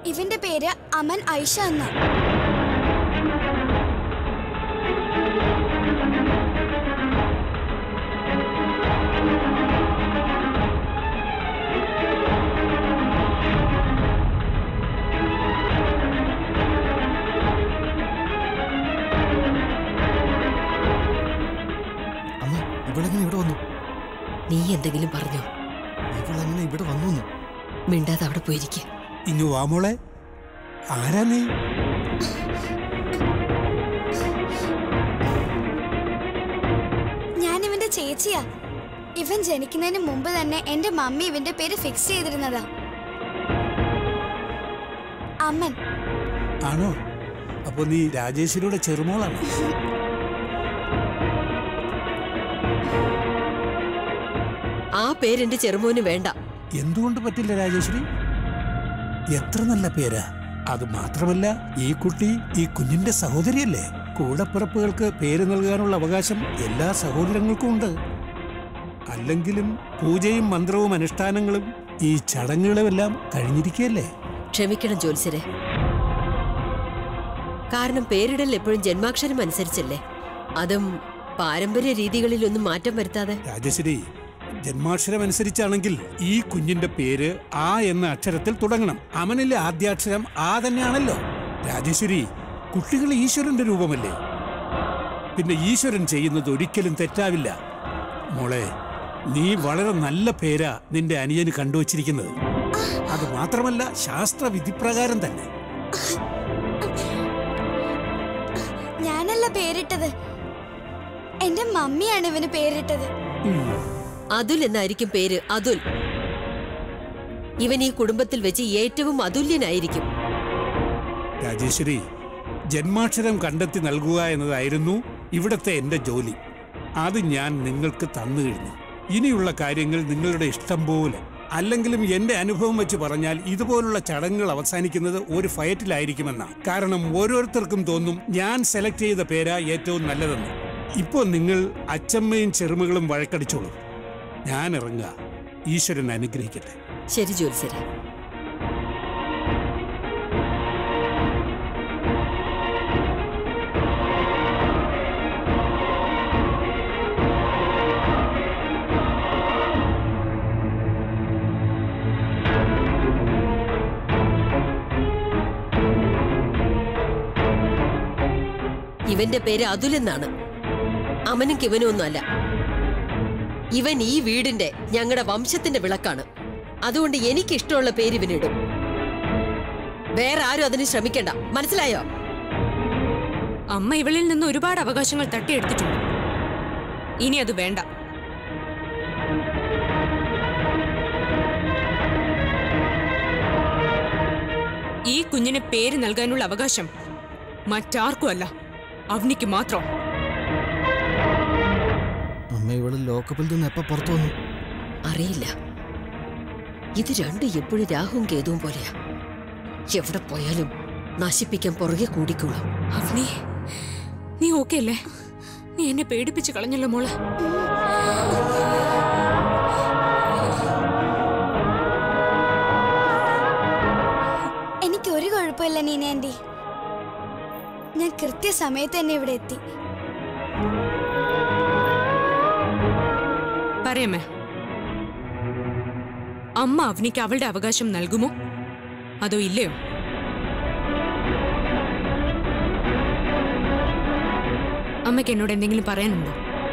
ഇവന്റെ പേര് അമൻ ഐഷ എന്ന അമ്മ ഇവളെങ്ങനെ ഇവിടെ വന്നു നീ എന്തെങ്കിലും പറഞ്ഞോ ഇവളെങ്ങനെ ഇവിടെ വന്നു എന്ന്? മിണ്ടാതെ അവിടെ പോയിരിക്കെ ഇങ്ങു വാ മോളെ ആരാ നീ ഞാൻ ഇവന്റെ ചേച്ചിയാ ഇവൻ ജനിക്കുന്നതിന് മുമ്പ് തന്നെ എന്റെ മമ്മി ഇവന്റെ പേര് ഫിക്സ് ചെയ്തിരുന്നതാ അമ്മൻ ആണോ അപ്പൊ നീ രാജേശ്വരിയുടെ ചെറുമോളാണ് ആ പേരെന്റെ ചെറുമോന് വേണ്ട എന്തുകൊണ്ട് പറ്റില്ല രാജേശ്വരി എത്ര നല്ല പേരാ അത് മാത്രമല്ല ഈ കുട്ടി ഈ കുഞ്ഞിന്റെ സഹോദരിയല്ലേ കൂടപ്പിറപ്പുകൾക്ക് പേര് നൽകാനുള്ള അവകാശം എല്ലാ സഹോദരങ്ങൾക്കും ഉണ്ട് അല്ലെങ്കിലും പൂജയും മന്ത്രവും അനുഷ്ഠാനങ്ങളും ഈ ചടങ്ങുകളുമെല്ലാം കഴിഞ്ഞിരിക്കുകയല്ലേ ക്ഷമിക്കണം ജോത്സ്യരെ കാരണം പേരിടൽ എപ്പോഴും ജന്മാക്ഷരം അനുസരിച്ചല്ലേ അതും പാരമ്പര്യ രീതികളിലൊന്നും മാറ്റം വരുത്താതെ രാജശ്രീ ജന്മാക്ഷരം അനുസരിച്ചാണെങ്കിൽ ഈ കുഞ്ഞിന്റെ പേര് ആ എന്ന അക്ഷരത്തിൽ തുടങ്ങണം അമനിലെ ആദ്യാക്ഷരം ആ തന്നെയാണല്ലോ രാജേശ്വരി കുട്ടികൾ ഈശ്വരന്റെ രൂപമല്ലേ പിന്നെ ഈശ്വരൻ ചെയ്യുന്നത് ഒരിക്കലും തെറ്റാവില്ല മോളെ നീ വളരെ നല്ല പേരാ നിന്റെ അനിയന് കണ്ടുവച്ചിരിക്കുന്നത് അത് മാത്രമല്ല ശാസ്ത്ര വിധിപ്രകാരം തന്നെ ഞാനല്ല പേരിട്ടത് എന്റെ മമ്മിയാണ് ഇവന് പേരിട്ടത് ഉം. അതുൽ എന്നായിരിക്കും പേര് അതുൽ ഇവൻ ഈ കുടുംബത്തിൽ വെച്ച് ഏറ്റവും അതുല്യനായിരിക്കും രാജേശ്വരി ജന്മാക്ഷരം കണ്ടെത്തി നൽകുക എന്നതായിരുന്നു ഇവിടത്തെ എന്റെ ജോലി അത് ഞാൻ നിങ്ങൾക്ക് തന്നു കഴിഞ്ഞു ഇനിയുള്ള കാര്യങ്ങൾ നിങ്ങളുടെ ഇഷ്ടം പോലെ അല്ലെങ്കിലും എന്റെ അനുഭവം വെച്ച് പറഞ്ഞാൽ ഇതുപോലുള്ള ചടങ്ങുകൾ അവസാനിക്കുന്നത് ഒരു ഫയറ്റിലായിരിക്കുമെന്നാണ് കാരണം ഓരോരുത്തർക്കും തോന്നും ഞാൻ സെലക്ട് ചെയ്ത പേരാ ഏറ്റവും നല്ലതെന്ന് ഇപ്പോൾ നിങ്ങൾ അച്ചമ്മയും ചെറുമകളും വഴക്കടിച്ചോളൂ ഞാൻ ഇറങ്ങുക ഈശ്വരൻ അനുഗ്രഹിക്കട്ടെ ശരി ജോത്സ്യരെ ഇവന്റെ പേര് അതുൽ എന്നാണ് അവനും കിവനും ഒന്നുമല്ല ഇവൻ ഈ വീടിന്റെ ഞങ്ങളുടെ വംശത്തിന്റെ വിളക്കാണ് അതുകൊണ്ട് എനിക്ക് ഇഷ്ടമുള്ള പേര് ഇവനിടും വേറെ ആരും അതിന് ശ്രമിക്കണ്ട മനസ്സിലായോ അമ്മ ഇവളിൽ നിന്ന് ഒരുപാട് അവകാശങ്ങൾ തട്ടിയെടുത്തിട്ടുണ്ട് ഇനി അത് വേണ്ട ഈ കുഞ്ഞിന് പേര് നൽകാനുള്ള അവകാശം മറ്റാർക്കും അല്ല അവനിക്ക് മാത്രം അമ്മ ഇവള് ലോക്കപ്പിൽ നിന്ന് എപ്പോ പുറത്തു വന്നു അറിയില്ല ഇത് രണ്ടും എപ്പോഴും രാഹുവും കേതുവും പോലെയാ എവിടെ പോയാലും നശിപ്പിക്കാൻ പുറകെ കൂടിക്കോളും അവനി നീ ഓക്കെ അല്ലേ നീ എന്നെ പേടിപ്പിച്ച് കളഞ്ഞല്ലോ മോളെ എനിക്ക് ഒരു കുഴപ്പമില്ല നീന ആന്റി ഞാൻ കൃത്യസമയത്ത് തന്നെ ഇവിടെ എത്തി പറയമ്മേ അമ്മ അവനിക്ക് അവളുടെ അവകാശം നൽകുമോ അതോ ഇല്ലയോ അമ്മയ്ക്ക് എന്നോട് എന്തെങ്കിലും പറയാനുണ്ടോ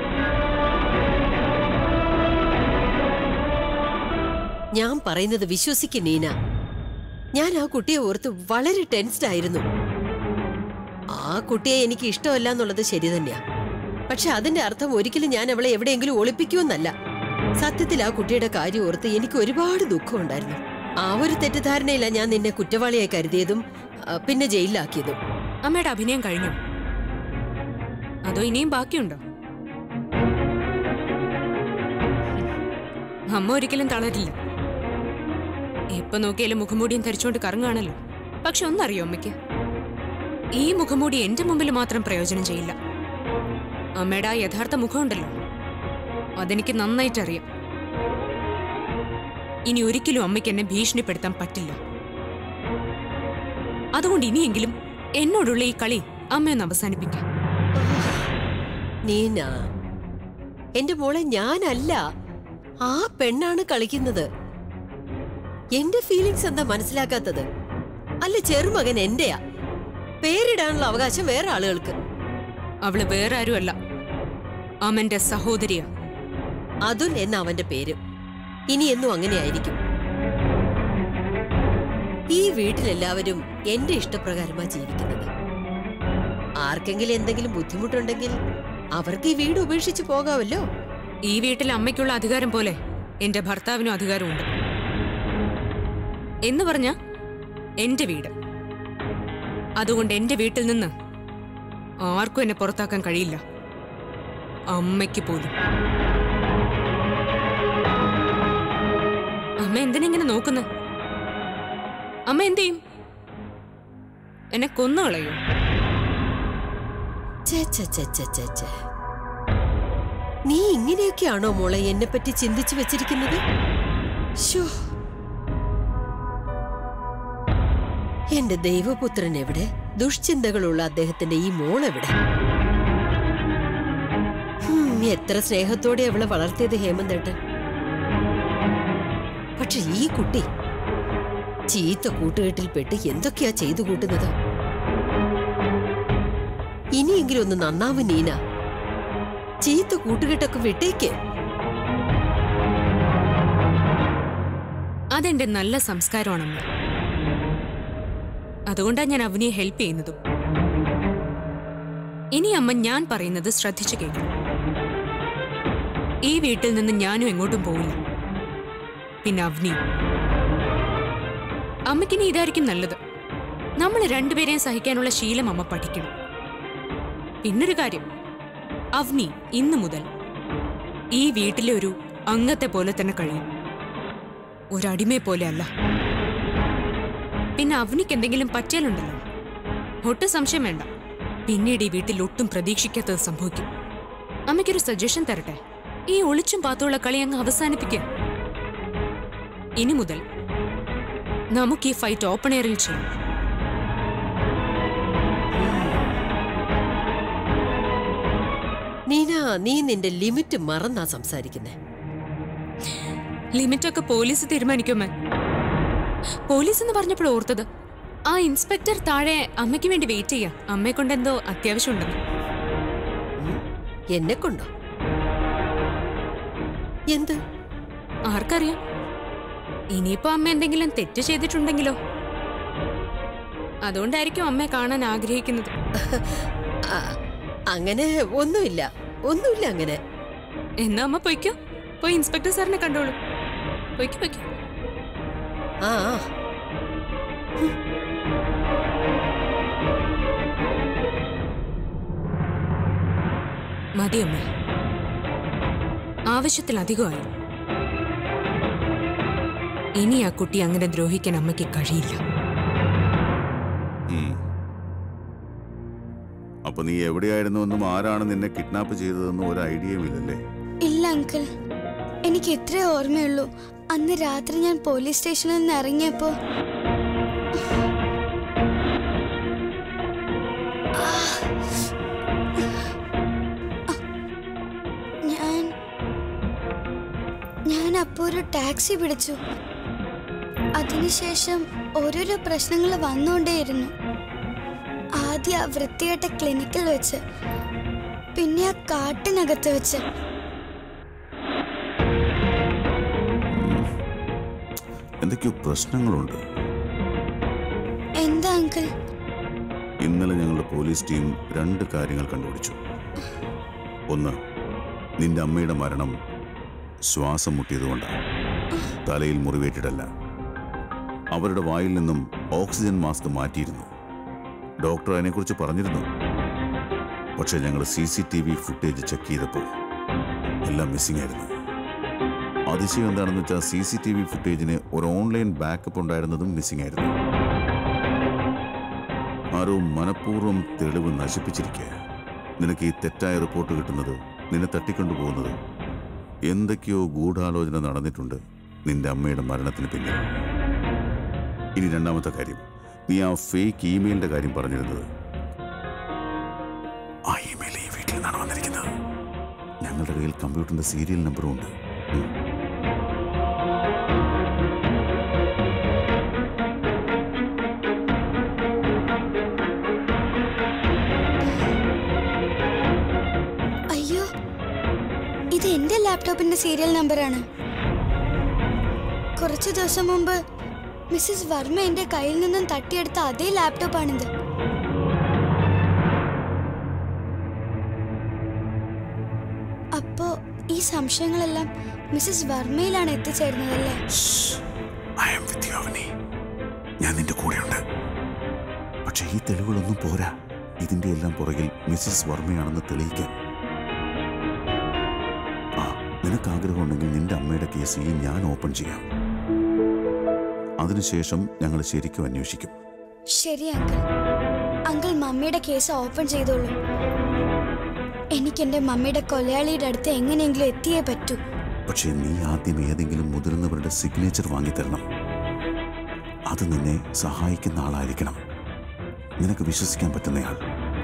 ഞാൻ പറയുന്നത് വിശ്വസിക്കും നീന ഞാൻ ആ കുട്ടിയെ ഓർത്ത് വളരെ ടെൻസ്ഡ് ആയിരുന്നു ആ കുട്ടിയെ എനിക്ക് ഇഷ്ടമല്ല എന്നുള്ളത് ശരി തന്നെയാ പക്ഷെ അതിന്റെ അർത്ഥം ഒരിക്കലും ഞാൻ അവളെ എവിടെയെങ്കിലും ഒളിപ്പിക്കുമെന്നല്ല സത്യത്തിൽ ആ കുട്ടിയുടെ കാര്യം ഓർത്ത് എനിക്ക് ഒരുപാട് ദുഃഖമുണ്ടായിരുന്നു ആ ഒരു തെറ്റിദ്ധാരണയില്ല ഞാൻ നിന്നെ കുറ്റവാളിയായി കരുതിയതും ആ, പിന്നെ ജയിലിലാക്കിയതും അമ്മയുടെ അഭിനയം കഴിഞ്ഞു അതോ ഇനിയും ബാക്കിയുണ്ടോ അമ്മ ഒരിക്കലും തളരില്ല എപ്പോ നോക്കിയാലും മുഖംമൂടിയും ധരിച്ചുകൊണ്ട് കറങ്ങാണല്ലോ പക്ഷെ ഒന്നറിയോ അമ്മയ്ക്ക് ഈ മുഖംമൂടി എന്റെ മുമ്പിൽ മാത്രം പ്രയോജനം ചെയ്യില്ല അമ്മയുടെ ആ യഥാർത്ഥ മുഖമുണ്ടല്ലോ അതെനിക്ക് നന്നായിട്ട് അറിയാം ഇനി ഒരിക്കലും അമ്മയ്ക്ക് എന്നെ ഭീഷണിപ്പെടുത്താൻ പറ്റില്ല അതുകൊണ്ട് ഇനിയെങ്കിലും എന്നോടുള്ള ഈ കളി അമ്മയൊന്ന് അവസാനിപ്പിക്കാം നീന എന്റെ മോളെ ഞാനല്ല ആ പെണ്ണാണ് കളിക്കുന്നത് എന്റെ ഫീലിങ്സ് എന്താ മനസ്സിലാക്കാത്തത് അല്ല ചെറുമകൻ എന്റെയാ പേരിടാനുള്ള അവകാശം വേറെ ആളുകൾക്ക് അവള് വേറെ ആരുമല്ല അമ്മന്റെ സഹോദരിയാ അതുൽ എന്ന അവന്റെ പേര് ഇനി എന്നും അങ്ങനെയായിരിക്കും ഈ വീട്ടിലെല്ലാവരും എന്റെ ഇഷ്ടപ്രകാരമാ ജീവിക്കുന്നത് ആർക്കെങ്കിലും എന്തെങ്കിലും ബുദ്ധിമുട്ടുണ്ടെങ്കിൽ അവർക്ക് ഈ വീട് ഉപേക്ഷിച്ച് പോകാമല്ലോ ഈ വീട്ടിൽ അമ്മയ്ക്കുള്ള അധികാരം പോലെ എന്റെ ഭർത്താവിനും അധികാരമുണ്ട് എന്ന് പറഞ്ഞ എന്റെ വീട് അതുകൊണ്ട് എന്റെ വീട്ടിൽ നിന്ന് ആർക്കും എന്നെ പുറത്താക്കാൻ കഴിയില്ല അമ്മയ്ക്ക് പോലും അമ്മ എന്തിനെങ്ങനെ നോക്കുന്നു അമ്മ എന്ത് ചെയ്യും എന്നെ കൊന്നുകളയോ ഛെ, ഛെ, ഛെ, ഛെ, ഛെ, ഛെ. നീ ഇങ്ങനെയൊക്കെയാണോ മോളെ എന്നെ പറ്റി ചിന്തിച്ചു വെച്ചിരിക്കുന്നത് ശോ. എന്റെ ദൈവപുത്രൻ എവിടെ ദുഷ്ചിന്തകളുള്ള അദ്ദേഹത്തിന്റെ ഈ മോൾ എവിടെ ഹും, എത്ര സ്നേഹത്തോടെ അവളെ വളർത്തിയത് ഹേമന്തേട്ടൻ പക്ഷെ ഈ കുട്ടി ചീത്ത കൂട്ടുകെട്ടിൽപ്പെട്ട് എന്തൊക്കെയാ ചെയ്തു കൂട്ടുന്നത് ഇനിയെങ്കിലും ഒന്ന് നന്നാവും നീന ചീത്ത കൂട്ടുകെട്ടൊക്കെ വിട്ടേക്ക് അതെന്റെ നല്ല സംസ്കാരമാണ് അമ്മ അതുകൊണ്ടാണ് ഞാൻ അവനിയെ ഹെൽപ്പ് ചെയ്യുന്നതും ഇനി അമ്മ ഞാൻ പറയുന്നത് ശ്രദ്ധിച്ചു കേൾക്കണം ഈ വീട്ടിൽ നിന്ന് ഞാനും എങ്ങോട്ടും പോവില്ല പിന്നെ അവനിയും അമ്മയ്ക്കിനി ഇതായിരിക്കും നല്ലത് നമ്മൾ രണ്ടുപേരെയും സഹിക്കാനുള്ള ശീലം അമ്മ പഠിക്കണം പിന്നൊരു കാര്യം അവനി ഇന്നു മുതൽ ഈ വീട്ടിലെ ഒരു അംഗത്തെ പോലെ തന്നെ കഴിയും ഒരടിമയെ പോലെ അല്ല പിന്നെ അവനിക്ക് എന്തെങ്കിലും പറ്റിയാലുണ്ടല്ലോ ഒട്ടും സംശയം വേണ്ട പിന്നീട് ഈ വീട്ടിൽ ഒട്ടും പ്രതീക്ഷിക്കാത്തത് സംഭവിക്കും അമ്മയ്ക്കൊരു സജഷൻ തരട്ടെ ഈ ഒളിച്ചും പാത്തുള്ള കളി അങ്ങ് അവസാനിപ്പിക്കുക ഇനി മുതൽ നമുക്ക് ഈ ഫൈറ്റ് ഓപ്പൺ എയറിൽ ചെയ്യാം നീന നീ നിന്റെ ലിമിറ്റ് മറന്നാ സംസാരിക്കുന്നേ ലിമിറ്റൊക്കെ പോലീസ് തീരുമാനിക്കുമേ പോലീസ് എന്ന് പറഞ്ഞപ്പോൾ ഓർത്തത് ആ ഇൻസ്പെക്ടർ താഴെ അമ്മയ്ക്ക് വേണ്ടി വെയിറ്റ് ചെയ്യാം അമ്മയെ കൊണ്ട് എന്തോ അത്യാവശ്യമുണ്ടെന്ന് എന്നെ കൊണ്ടോ എന്ത് ആർക്കറിയാം ഇനിയിപ്പോ അമ്മ എന്തെങ്കിലും തെറ്റ് ചെയ്തിട്ടുണ്ടെങ്കിലോ അതുകൊണ്ടായിരിക്കും അമ്മയെ കാണാൻ ആഗ്രഹിക്കുന്നത് ആ, അങ്ങനെ ഒന്നുമില്ല ഒന്നുമില്ല അങ്ങനെ എന്നാ അമ്മ പൊയ്ക്കോ പോയി ഇൻസ്പെക്ടർ സാറിനെ കണ്ടോളൂ പൊയ്ക്കോ പൊയ്ക്കോ ആ ആ. മതി അമ്മ ആവശ്യത്തിലധികമായി ഇനി ആ കുട്ടി അങ്ങനെ ദ്രോഹിക്കാൻ അമ്മയ്ക്ക് കഴിയില്ല ഉം. അപ്പൊ നീ എവിടെയായിരുന്നുവെന്നും ആരാണ് നിന്നെ കിഡ്നാപ്പ് ചെയ്തതെന്നും ഒരു ഐഡിയയും ഇല്ലല്ലേ ഇല്ല അങ്കിൾ എനിക്ക് ഇത്രേ ഓർമ്മയുള്ളൂ അന്ന് രാത്രി ഞാൻ പോലീസ് സ്റ്റേഷനിൽ നിന്ന് ഇറങ്ങിയപ്പോ ആ. ആ. ഞാൻ ഞാൻ അപ്പോൾ ഒരു ടാക്സി പിടിച്ചു അതിനുശേഷം ഓരോരോ പ്രശ്നങ്ങൾ വന്നുകൊണ്ടേയിരുന്നു ആദ്യം ആ വൃത്തികെട്ട ക്ലിനിക്കിൽ വെച്ച് പിന്നെ ആ കാട്ടിനകത്ത് വെച്ച് എന്തൊക്കെയോ പ്രശ്നങ്ങളുണ്ട് എന്താ അങ്കിൾ ഇന്നലെ ഞങ്ങളുടെ പോലീസ് ടീം രണ്ട് കാര്യങ്ങൾ കണ്ടുപിടിച്ചു ഒന്ന് നിന്റെ അമ്മയുടെ മരണം ശ്വാസം മുട്ടിയതുകൊണ്ടാണ് തലയിൽ മുറിവേറ്റിട്ടല്ല അവരുടെ വായിൽ നിന്നും ഓക്സിജൻ മാസ്ക് മാറ്റിയിരുന്നു ഡോക്ടർ അതിനെക്കുറിച്ച് പറഞ്ഞിരുന്നു പക്ഷെ ഞങ്ങൾ C C T V footage check ചെയ്തപ്പോൾ എല്ലാം മിസ്സിംഗ് ആയിരുന്നു അതിശയം എന്താണെന്ന് വെച്ചാൽ സി സി ടി വി ഫുട്ടേജിന് ഒരു ഓൺലൈൻ ബാക്കപ്പ് ഉണ്ടായിരുന്നതും മിസ്സിംഗ് ആയിരുന്നു ആരോ മനഃപൂർവ്വം തെളിവ് നശിപ്പിച്ചിരിക്കുക നിനക്ക് ഈ തെറ്റായ റിപ്പോർട്ട് കിട്ടുന്നത് നിന്നെ തട്ടിക്കൊണ്ടുപോകുന്നത് എന്തൊക്കെയോ ഗൂഢാലോചന നടന്നിട്ടുണ്ട് നിന്റെ അമ്മയുടെ മരണത്തിന് പിന്നിൽ ഇനി രണ്ടാമത്തെ കാര്യം നീ ആ ഫേക്ക് ഇമെയിലിന്റെ കാര്യം പറഞ്ഞിരുന്നത് ആ ഇമെയിൽ ഈ വീട്ടിൽ നിന്നാണ് വന്നിരിക്കുന്നത് ഞങ്ങളുടെ കയ്യിൽ കമ്പ്യൂട്ടറിന്റെ സീരിയൽ നമ്പറും ഉണ്ട് ഉം. അയ്യോ ഇത് എന്റെ ലാപ്ടോപ്പിന്റെ സീരിയൽ നമ്പറാണ് കുറച്ചു ദിവസം മുമ്പ് മിസ്സിസ് വർമ്മ എന്റെ കയ്യിൽ നിന്നും തട്ടിയെടുത്ത അതേ ലാപ്ടോപ്പാണിത് അപ്പോ ഈ സംശയങ്ങളെല്ലാം മിസ്സിസ് വർമ്മയിലാണ് എത്തിച്ചേരുന്നതല്ലേ I am with you, അവനി. ഞാൻ നിന്റെ കൂടെയുണ്ട് പക്ഷെ ഈ തെളിവുകളൊന്നും പോരാ ഇതിന്റെ എല്ലാം പുറകിൽ മിസ്സിസ് വർമ്മയാണെന്ന് തെളിയിക്കാൻ ആ നിനക്ക് ആഗ്രഹമുണ്ടെങ്കിൽ നിന്റെ അമ്മയുടെ കേസ് ഈ ഞാൻ ഓപ്പൺ ചെയ്യാം അതിനുശേഷം ഞങ്ങൾ ശരിക്കും അന്വേഷിക്കും ശരി അങ്കിൾ അങ്കിൾ മമ്മിയുടെ കേസ് ഓപ്പൺ ചെയ്തോളൂ എനിക്ക് എന്റെ മമ്മിയുടെ കൊലയാളിയുടെ അടുത്ത് എങ്ങനെയെങ്കിലും എത്തിയേ പറ്റൂ പക്ഷേ നീ ആദ്യം ഏതെങ്കിലും മുതിർന്നവരുടെ സിഗ്നേച്ചർ വാങ്ങിത്തരണം അത് നിന്നെ സഹായിക്കുന്ന ആളായിരിക്കണം നിനക്ക് വിശ്വസിക്കാൻ പറ്റുന്നയാൾ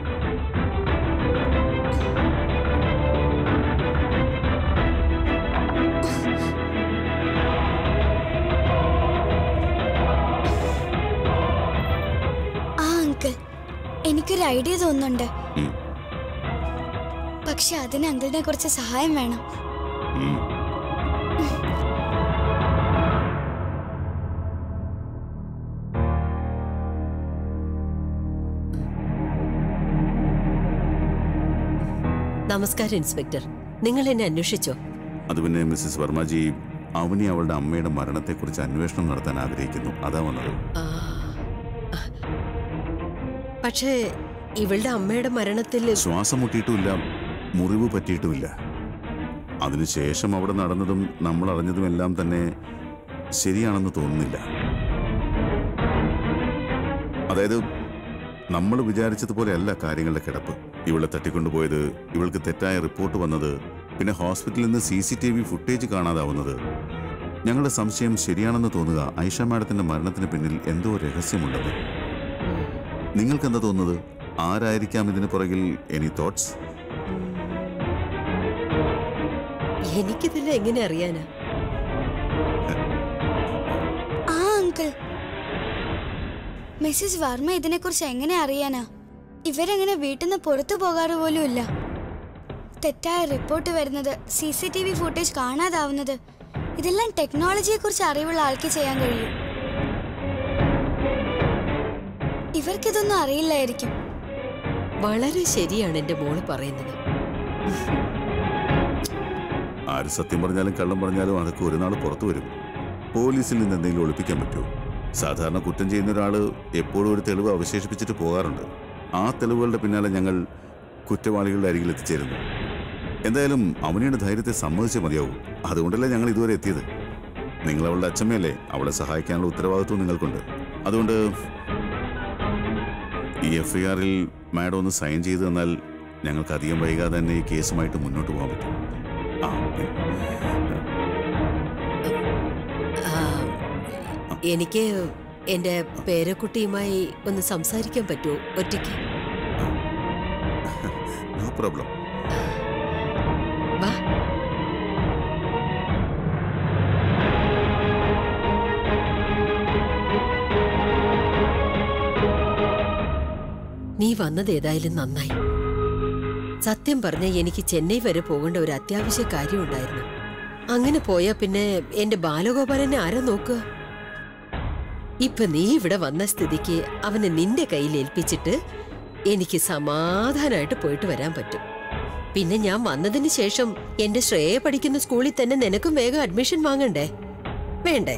ആ അങ്കിൾ എനിക്കൊരു ഐഡിയ തോന്നുന്നുണ്ട് ഉം. പക്ഷെ അതിന് അങ്കിളിനെ കുറച്ച് സഹായം വേണം ഉം. നമസ്കാരം ഇൻസ്പെക്ടർ നിങ്ങൾ എന്നെ അന്വേഷിച്ചോ അത് പിന്നെ മിസ്സിസ് വർമ്മജി അവനി അവളുടെ അമ്മയുടെ മരണത്തെക്കുറിച്ച് അന്വേഷണം നടത്താൻ ആഗ്രഹിക്കുന്നു അതാ വന്നത് ആ. പക്ഷേ ഇവളുടെ അമ്മയുടെ മരണത്തിൽ ശ്വാസം മുട്ടിയിട്ടുമില്ല മുറിവ് പറ്റിയിട്ടുമില്ല അതിനുശേഷം അവിടെ നടന്നതും നമ്മൾ അറിഞ്ഞതുമെല്ലാം തന്നെ ശരിയാണെന്ന് തോന്നുന്നില്ല അതായത് നമ്മൾ വിചാരിച്ചതുപോലെയല്ല കാര്യങ്ങളുടെ കിടപ്പ് ഇവളെ തട്ടിക്കൊണ്ടുപോയത് ഇവൾക്ക് തെറ്റായ റിപ്പോർട്ട് വന്നത് പിന്നെ ഹോസ്പിറ്റലിൽ നിന്ന് C C T V footage കാണാതാവുന്നത് ഞങ്ങളുടെ സംശയം ശരിയാണെന്ന് തോന്നുക ഐഷ മാഡത്തിന്റെ മരണത്തിന് പിന്നിൽ എന്തോ രഹസ്യമുണ്ടെന്ന് നിങ്ങൾക്ക് എന്താ തോന്നുന്നത് ആരായിരിക്കാം ഇതിന് പുറകിൽ എനി തോട്ട്സ് എനിക്കിതിൽ എങ്ങനെ അറിയാനാ ആ അങ്കിൾ മിസ്സിസ് വർമ്മ ഇതിനെക്കുറിച്ച് എങ്ങനെ അറിയാനാ ഇവരങ്ങനെ വീട്ടിൽ നിന്ന് പുറത്തു പോകാറ് പോലും ഇല്ല തെറ്റായ റിപ്പോർട്ട് വരുന്നത് C C T V footage കാണാതാവുന്നത് ഇതെല്ലാം ടെക്നോളജിയെ കുറിച്ച് അറിവുള്ള ആൾക്ക് ചെയ്യാൻ കഴിയും ഇവർക്കിതൊന്നും അറിയില്ലായിരിക്കും വളരെ ശരിയാണ് എന്റെ മോള് പറയുന്നത് ആര് സത്യം പറഞ്ഞാലും കള്ളം പറഞ്ഞാലും അതൊക്കെ ഒരു നാൾ പുറത്തു വരും പോലീസിൽ നിന്ന് എന്തെങ്കിലും ഒളിപ്പിക്കാൻ പറ്റുമോ സാധാരണ കുറ്റം ചെയ്യുന്ന ഒരാൾ എപ്പോഴും ഒരു തെളിവ് അവശേഷിപ്പിച്ചിട്ട് പോകാറുണ്ട് ആ തെളിവുകളുടെ പിന്നാലെ ഞങ്ങൾ കുറ്റവാളികളുടെ അരികിൽ എത്തിച്ചേരുന്നു എന്തായാലും അവനിയുടെ ധൈര്യത്തെ സമ്മതിച്ചേ മതിയാവൂ അതുകൊണ്ടല്ലേ ഞങ്ങൾ ഇതുവരെ എത്തിയത് നിങ്ങൾ അവളുടെ അച്ഛമ്മയല്ലേ അവളെ സഹായിക്കാനുള്ള ഉത്തരവാദിത്വം നിങ്ങൾക്കുണ്ട് അതുകൊണ്ട് ഈ എഫ് ഐ ആറിൽ മാഡം ഒന്ന് സൈൻ ചെയ്തു തന്നാൽ ഞങ്ങൾക്ക് അധികം വൈകാതെ തന്നെ ഈ കേസുമായിട്ട് മുന്നോട്ട് പോകാൻ പറ്റും ആ ആ, എനിക്ക് എന്റെ പേരക്കുട്ടിയുമായി ഒന്ന് സംസാരിക്കാൻ പറ്റുമോ ഒറ്റയ്ക്ക് നോ പ്രോബ്ലം വാ നീ വന്നത് ഏതായാലും നന്നായി സത്യം പറഞ്ഞ എനിക്ക് ചെന്നൈ വരെ പോകേണ്ട ഒരു അത്യാവശ്യ കാര്യം ഉണ്ടായിരുന്നു അങ്ങനെ പോയാ പിന്നെ എന്റെ ബാലഗോപാലനെ ആരാ നോക്കുക ഇപ്പൊ നീ ഇവിടെ വന്ന സ്ഥിതിക്ക് അവനെ നിന്റെ കയ്യിൽ ഏൽപ്പിച്ചിട്ട് എനിക്ക് സമാധാനമായിട്ട് പോയിട്ട് വരാൻ പറ്റും പിന്നെ ഞാൻ വന്നതിന് ശേഷം എന്റെ ശ്രേയ പഠിക്കുന്ന സ്കൂളിൽ തന്നെ നിനക്കും വേഗം അഡ്മിഷൻ വാങ്ങണ്ടേ വേണ്ടേ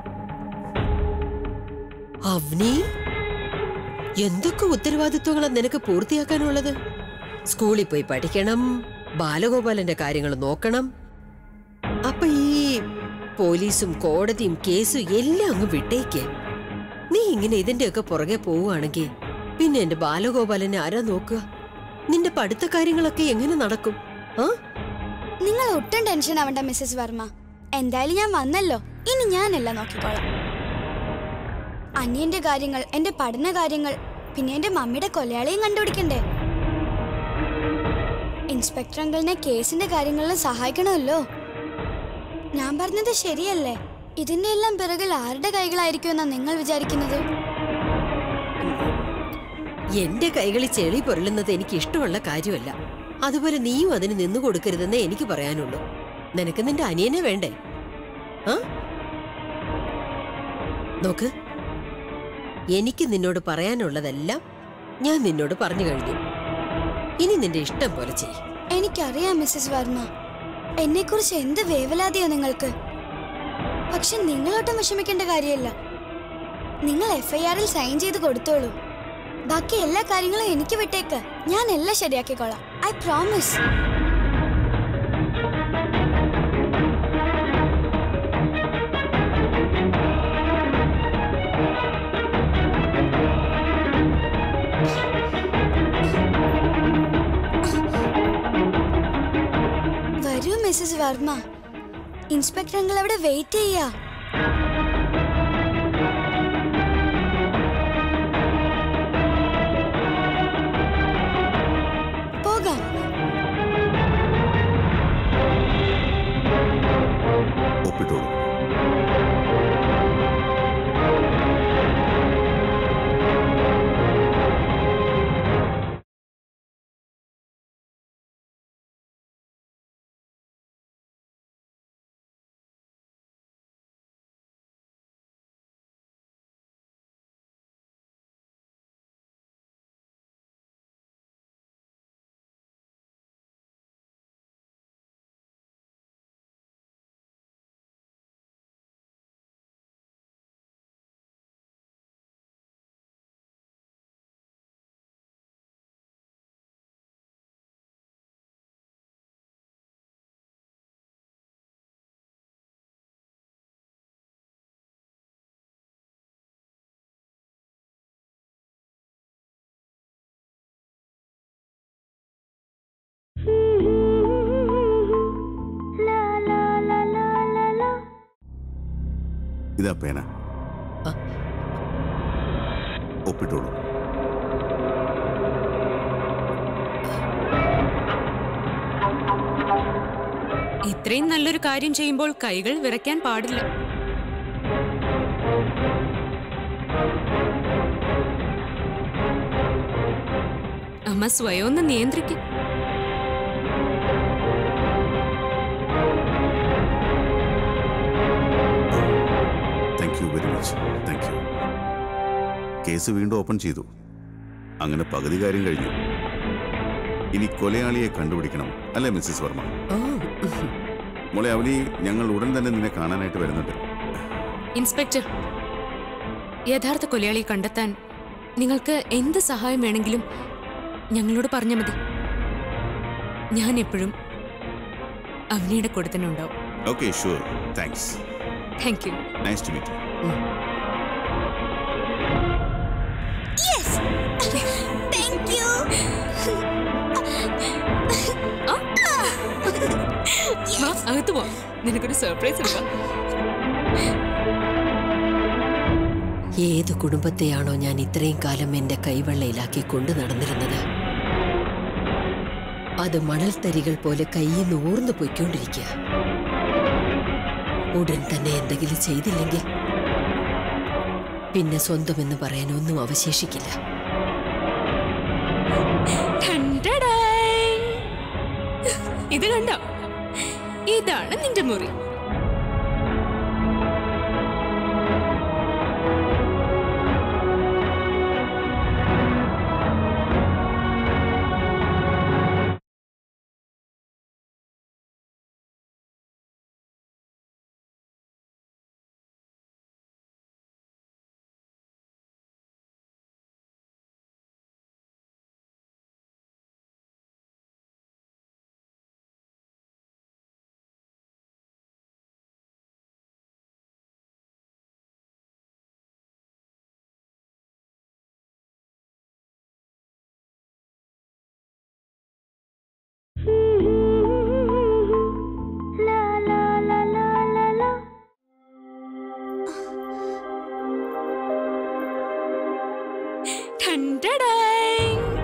അവനി എന്തൊക്കെ ഉത്തരവാദിത്വങ്ങളാ നിനക്ക് പൂർത്തിയാക്കാനുള്ളത് സ്കൂളിൽ പോയി പഠിക്കണം ബാലഗോപാലന്റെ കാര്യങ്ങൾ നോക്കണം അപ്പൊ ഈ പോലീസും കോടതിയും കേസും എല്ലാം അങ്ങ് വിട്ടേക്ക് നീ ഇങ്ങനെ ഇതിന്റെയൊക്കെ പുറകെ പോവുകയാണെങ്കിൽ പിന്നെ എന്റെ ബാലഗോപാലനെ ആരാ നോക്കുക നിന്റെ പഠിത്ത കാര്യങ്ങളൊക്കെ എങ്ങനെ നടക്കും ആ നിങ്ങൾ ഒട്ടും ടെൻഷൻ ആവണ്ട മിസ്സസ് വർമ്മ എന്തായാലും ഞാൻ വന്നല്ലോ ഇനി ഞാനെല്ലാം നോക്കിക്കോളാം അനിയന്റെ കാര്യങ്ങൾ എന്റെ പഠന കാര്യങ്ങൾ പിന്നെ എന്റെ മമ്മിയുടെ കൊലയാളിയും കണ്ടുപിടിക്കണ്ടേ ഇൻസ്പെക്ടർ അങ്കിളിനെ കേസിന്റെ കാര്യങ്ങളിൽ സഹായിക്കണമല്ലോ ഞാൻ പറഞ്ഞത് ശരിയല്ലേ ഇതിന്റെ എല്ലാം പിറകിൽ ആരുടെ കൈകളായിരിക്കുമെന്നാ നിങ്ങൾ വിചാരിക്കുന്നത് എന്റെ കൈകളിൽ ചെളി പൊരളുന്നത് എനിക്ക് ഇഷ്ടമുള്ള കാര്യമല്ല അതുപോലെ നീയും അതിന് നിന്നു കൊടുക്കരുതെന്നേ എനിക്ക് പറയാനുള്ളൂ നിനക്ക് നിന്റെ അനിയനെ വേണ്ടേ ആ നോക്ക് എനിക്ക് നിന്നോട് പറയാനുള്ളതെല്ലാം ഞാൻ നിന്നോട് പറഞ്ഞു കഴിഞ്ഞു ഇനി നിന്റെ ഇഷ്ടം പോലെ ചെയ്യും എനിക്കറിയാം മിസ്സസ് വർമ്മ എന്നെക്കുറിച്ച് എന്ത് വേവലാതിയോ നിങ്ങൾക്ക് പക്ഷെ നിങ്ങളൊട്ടും വിഷമിക്കേണ്ട കാര്യമല്ല നിങ്ങൾ എഫ്ഐആറിൽ സൈൻ ചെയ്ത് കൊടുത്തോളൂ ബാക്കി എല്ലാ കാര്യങ്ങളും എനിക്ക് വിട്ടേക്ക് ഞാൻ എല്ലാം ശരിയാക്കിക്കോളാം ഐ പ്രോമിസ് വരൂ മിസ്സസ് വർമ്മ ഇൻസ്പെക്ടർ അങ്കിൾ അവിടെ വെയിറ്റ് ചെയ്യാ പോകാം ഒപ്പിട്ടോളൂ ഇതാ പേന ആ. ഒപ്പിട്ടോളൂ ഇത്രയും നല്ലൊരു കാര്യം ചെയ്യുമ്പോൾ കൈകൾ വിറയ്ക്കാൻ പാടില്ല അമ്മ സ്വയം ഒന്ന് നിയന്ത്രിക്കും thank you very much thank you case വീണ്ടും ഓപ്പൺ ചെയ്തു അങ്ങനെ പകുതി കാര്യം കഴിഞ്ഞു ഇനി കൊലയാളിയെ കണ്ടുപിടിക്കണം അല്ലേ മിസ്സിസ് വർമ്മ ഓ മോളെ അവലി ഞങ്ങൾ ഉടൻ തന്നെ നിന്നെ കാണാനായിട്ട് വരുന്നുണ്ട് ഇൻസ്പെക്ടർ യഥാർത്ഥ കൊലയാളിയെ കണ്ടെത്താൻ നിങ്ങൾക്ക് എന്ത് സഹായം വേണമെങ്കിലും ഞങ്ങളോട് പറഞ്ഞാൽ മതി ഞാൻ എപ്പോഴും അവനിയുടെ കൂടെ തന്നെ ഉണ്ടാവും okay sure thanks thank you nice to meet thank you വാ, അകത്ത് പോ നിനക്കൊരു സർപ്രൈസ് എടുക്കാം ഏത് കുടുംബത്തെയാണോ ഞാൻ ഇത്രയും കാലം എന്റെ കൈവെള്ളയിലാക്കി കൊണ്ടു നടന്നിരുന്നത് അത് മണൽത്തരികൾ പോലെ കയ്യിൽ നിന്ന് ഊർന്നു പൊയ്ക്കൊണ്ടിരിക്കുക ഉടൻ തന്നെ എന്തെങ്കിലും ചെയ്തില്ലെങ്കിൽ പിന്നെ സ്വന്തമെന്ന് പറയാൻ ഒന്നും അവശേഷിക്കില്ല ടണ്ടടായ്. ഇത് കണ്ടോ ഇതാണ് നിന്റെ മുറി ടണ്ടടൈ.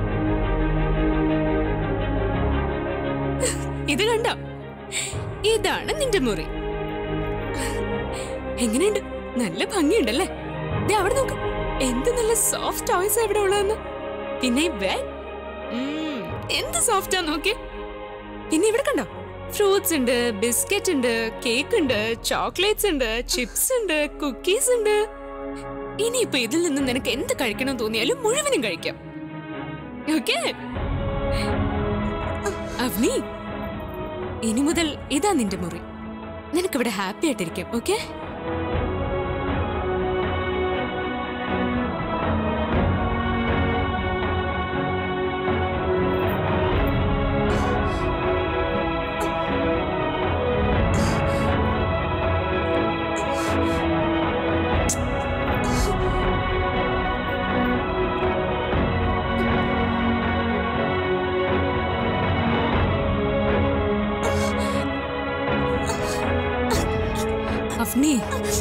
ഇത് കണ്ടോ ഇതാണ് നിന്റെ മുറി എങ്ങനെയുണ്ട് നല്ല ഭംഗിയുണ്ടല്ലേ ദേ അവിടെ നോക്ക് എന്ത് നല്ല സോഫ്റ്റ് ടോയ്സ് ഇവിടെ ഉള്ളതെന്ന് പിന്നെ ഈ ബെഡ് എന്ത് സോഫ്റ്റാ നോക്കി പിന്നെ ഇവിടെ കണ്ടോ ഫ്രൂട്ട്സ് ഉണ്ട് ബിസ്ക്കറ്റ് ഉണ്ട് കേക്ക് ഉണ്ട് ചോക്ലേറ്റ്സ് ഉണ്ട് ചിപ്സ് ഉണ്ട് കുക്കീസ് ഉണ്ട് ഇനിയിപ്പോ ഇതിൽ നിന്ന് നിനക്ക് എന്ത് കഴിക്കണം തോന്നിയാലും മുഴുവനും കഴിക്കാം ഓക്കെ അവനി ഇനി മുതൽ ഇതാ നിന്റെ മുറി നിനക്കിവിടെ ഹാപ്പി ആയിട്ടിരിക്കാം ഓക്കെ അഫ്നി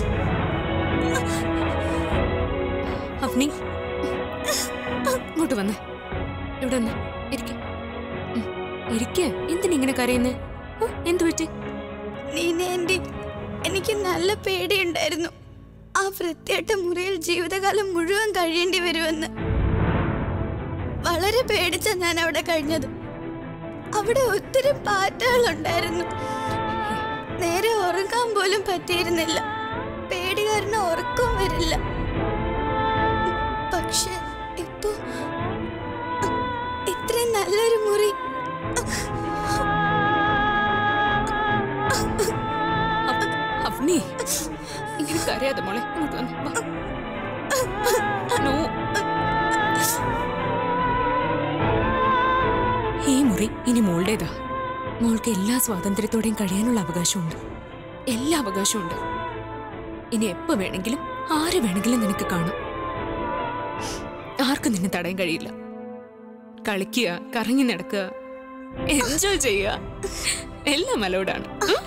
അഫ്നി ഇങ്ങോട്ട് വന്നേ ഇവിടെ വന്ന് ഇരിക്ക ഇരിക്ക എന്തിനിങ്ങനെ കരയുന്നേ ഓ, എന്ത് പറ്റി നീന ആന്റി എനിക്ക് നല്ല പേടിയുണ്ടായിരുന്നു ആ വൃത്തിയായിട്ട മുറിയിൽ ജീവിതകാലം മുഴുവൻ കഴിയേണ്ടി വരുമെന്ന് വളരെ പേടിച്ച ഞാൻ അവിടെ കഴിഞ്ഞത് അവിടെ ഒത്തിരി പാറ്റകളുണ്ടായിരുന്നു നേരെ ഉറങ്ങാൻ പോലും പറ്റിയിരുന്നില്ല പേടി കാരണം ഉറക്കം വരില്ല പക്ഷെ ഇപ്പോ ഇത്രയും നല്ലൊരു മുറി അവനി ഇങ്ങനെ കരയാതെ മോളെ ഇങ്ങോട്ട് വന്ന് വാ. നോ. ഈ മുറി ഇനി മോളുടേതാ മോൾക്ക് എല്ലാ സ്വാതന്ത്ര്യത്തോടെയും കഴിയാനുള്ള അവകാശമുണ്ട് എല്ലാ അവകാശമുണ്ട് ഇനി എപ്പോ വേണമെങ്കിലും ആര് വേണമെങ്കിലും നിനക്ക് കാണാം ആർക്കും നിന്നെ തടയാൻ കഴിയില്ല കളിക്കുക കറങ്ങി നടക്കുക എൻജോയ് ചെയ്യുക എല്ലാം അലോഡാണ് ഉം?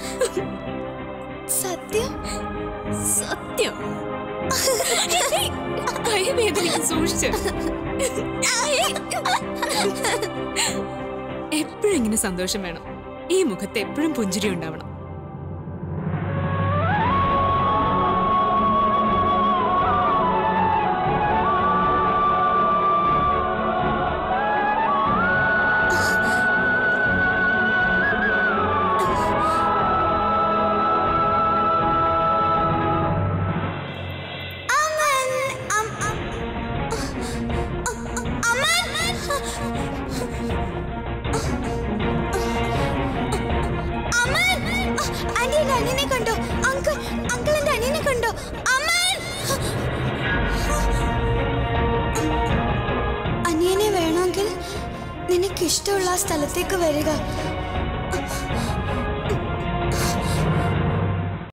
സത്യം സത്യം കൈവേദനയ്ക്ക് സൂക്ഷിച്ച് എപ്പോഴും ഇങ്ങനെ സന്തോഷം വേണം ഈ മുഖത്ത് എപ്പോഴും പുഞ്ചിരി ഉണ്ടാവണം അമൻ അം അം അമൻ അമൻ ആന്റി എന്റെ അനിയനെ കണ്ടോ അങ്കിൾ അങ്കിൾ എന്റെ അനിയനെ കണ്ടോ അമൻ അനിയനെ വേണമെങ്കിൽ നിനക്ക് ഇഷ്ടമുള്ള ആ സ്ഥലത്തേക്ക് വരിക